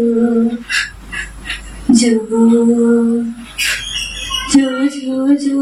ಜೋ ಜೋ ಜೋ ಜೋ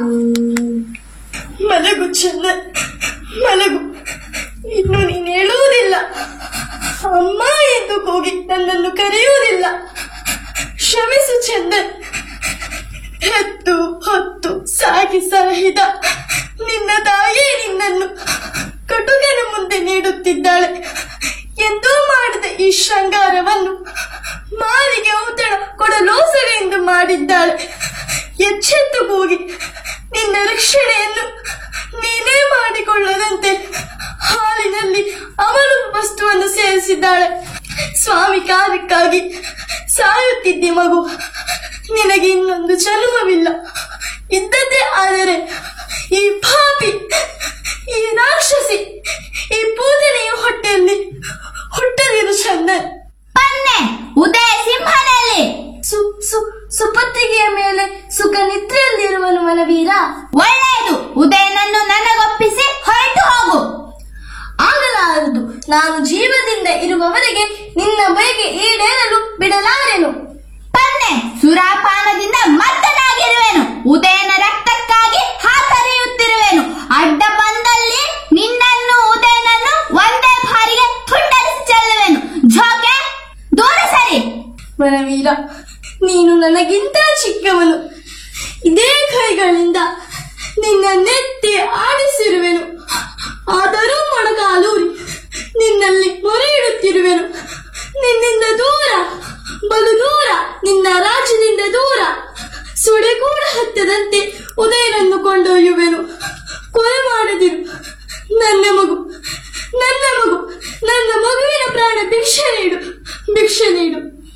ಮಲಗು ಚಂದ ಮಲಗು ಇನ್ನು ನೀನು ಹೇಳುವುದಿಲ್ಲ ಅಮ್ಮ ಎಂದು ಕೂಗಿ ನನ್ನನ್ನು ಕರೆಯುವುದಿಲ್ಲ ಕ್ಷಮಿಸು ಚಂದನ್ ಹೆತ್ತು ಹೊತ್ತು ಸಾಗಿ ಸಾಹಿದ ನಿನ್ನ ತಾಯಿ ನಿನ್ನನ್ನು ಕಟುಕನ ಮುಂದೆ ನೀಡುತ್ತಿದ್ದಾಳೆ ಎಂದೂ ಮಾಡಿದ ಈ ಶೃಂಗಾರವನ್ನು ಮಾರಿಗೆ ಔತಣ ಕೊಡಲೋಸವೆಂದು ಮಾಡಿದ್ದಾಳೆ ಎಚ್ಚೆತ್ತು ಕೂಗಿ ನಿನ್ನ ರಕ್ಷಣೆಯನ್ನು ನೀನೇ ಮಾಡಿಕೊಳ್ಳದಂತೆ ಹಾಲಿನಲ್ಲಿ ಅವಳು ವಸ್ತುವನ್ನು ಸೇರಿಸಿದ್ದಾಳೆ ಸ್ವಾಮಿ ಕಾರ್ಯಕ್ಕಾಗಿ ಸಾಯುತ್ತಿದ್ದೆ ಮಗು ನಿನಗೆ ಇನ್ನೊಂದು ಜನ್ಮವಿಲ್ಲ ಇದ್ದದ್ದೇ ಆದರೆ ಈ ಪಾಪಿ ಈ ರಾಕ್ಷಸಿ ಈ ಪೂಜನೆಯ ಹೊಟ್ಟೆಯಲ್ಲಿ ಹುಟ್ಟದಿರು ಚಂದನ್ ಪನ್ನೆ ಉದಯ ಸಿಂಹನಲ್ಲಿ ಸು ಸು ಸುಪತ್ತಿಗೆಯ ಮೇಲೆ ಸುಖ ನಿದ್ರೆಯಲ್ಲಿರುವನು ಮನವೀರ ಒಳ್ಳೆಯದು ಉದಯನನ್ನು ನನಗೊಪ್ಪಿಸಿ ಹೊರಟು ಹೋಗು ಆಗಲಾರದು ನಾನು ಜೀವದಿಂದ ಇರುವವರೆಗೆ ನಿನ್ನ ಬಯಕೆ ಈಡೇರಲು ಬಿಡಲಾರೆನು ಪನ್ನೆ ಸುರಾಪಾನದಿಂದ ಮತ್ತನಾಗಿರುವೆನು ಉದಯನ ರಕ್ತಕ್ಕಾಗಿ ಹಾತರಿಯುತ್ತಿರುವೆನು ಅಡ್ಡ ಬಂದಲ್ಲಿ ನಿನ್ನನ್ನು ಉದಯನನ್ನು ಒಂದೇ ಬಾರಿಗೆ ತುಂಡರಿಸಿ ಚೆಲ್ಲುವೆನು ಜೋಕೆ ದೂರ ಸರಿ ಮನವೀರ ನೀನು ನನಗಿಂತ ಚಿಕ್ಕವನು ಇದೇ ಕೈಗಳಿಂದ ನಿನ್ನ ನೆತ್ತಿ ಆಡಿಸಿರುವೆನು ಆದರೂ ಮೊಣಕಾಲೂರಿ ನಿನ್ನಲ್ಲಿ ಮೊರೆ ಇಡುತ್ತಿರುವೆನು ನಿನ್ನಿಂದ ದೂರ ಬಲು ದೂರ ನಿನ್ನ ರಾಜ್ಯದಿಂದ ದೂರ ಸುಡೆ ಕೂಡ ಹತ್ತದಂತೆ ಉದಯನನ್ನು ಕೊಂಡೊಯ್ಯುವೆನು ಕೊಲೆ ಮಾಡದಿರು ನನ್ನ ಮಗು ನನ್ನ ಮಗು ನನ್ನ ಮಗುವಿನ ಪ್ರಾಣ ಭಿಕ್ಷೆ ನೀಡು ಭಿಕ್ಷೆ ನೀಡು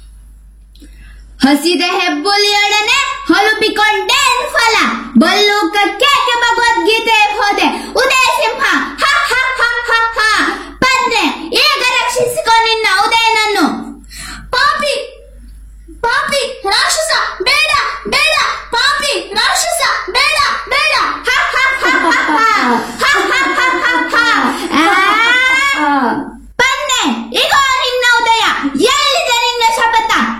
ಹಸಿದ ಹೆಬ್ಬುಲಿಯೊಡನೆ ಹೊಲುಪಿಕೊಂಡೇನ್ ಫಲ ಬಲ್ಲೂಕಕ್ಕೆ ಭಗವದ್ಗೀತೆ ಹೋದೆ ಉದಯ ಸಿಂಹ ಹ ಹ ಹ ಹ ಹ ಪಂದ್ರೆ ಈಗ ರಕ್ಷಿಸಿಕೊ ನಿನ್ನ ಉದಯನನ್ನು ಪಾಪಿ ಪಾಪಿ ರಾಕ್ಷಸ ಬೇಡ ಬೇಡ ಪಾಪಿ ರಾಕ್ಷಸ ಬೇಡ ಬೇಡ ಹ ಹ ಹ ಹ ಹ